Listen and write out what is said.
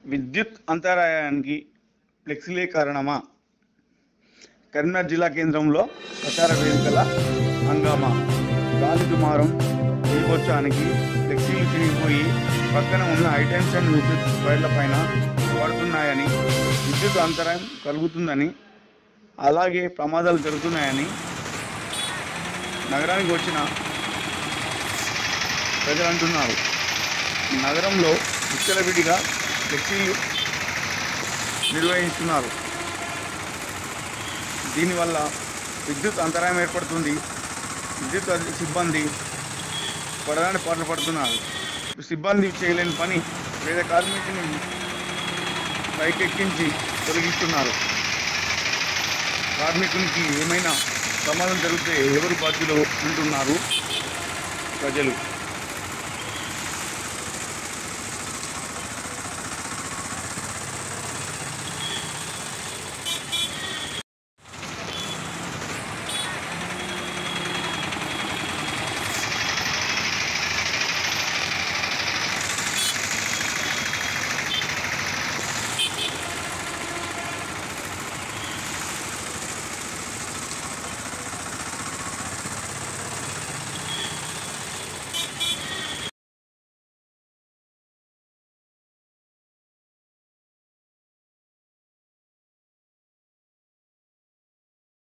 విద్యుత్ అంతరాయానికి ఫ్లెక్సీలే కారణమా కరీంనగర్ జిల్లా కేంద్రంలో ప్రచార వేదికల హంగామా గాలి దుమారం దీపోత్సవానికి ఫ్లెక్సీలు చిరిగిపోయి పక్కన ఉన్న హైటెన్షన్ విద్యుత్ వైర్ల పైన పడుతున్నాయని విద్యుత్ అంతరాయం కలుగుతుందని అలాగే ప్రమాదాలు జరుగుతున్నాయని నగరానికి వచ్చిన ప్రజలు అంటున్నారు నగరంలో విచ్చలవిడిగా ఫ్లెక్సీలు నిర్వహిస్తున్నారు దీనివల్ల విద్యుత్ అంతరాయం ఏర్పడుతుంది విద్యుత్ అధి- సిబ్బంది పడడానికి పాటలు పడుతున్నారు సిబ్బంది చేయలేని పని వేరే కార్మికుని పైకెక్కించి తొలగిస్తున్నారు కార్మికునికి ఏమైనా ప్రమాదం జరిగితే ఎవరు బాధ్యులు అంటున్నారు ప్రజలు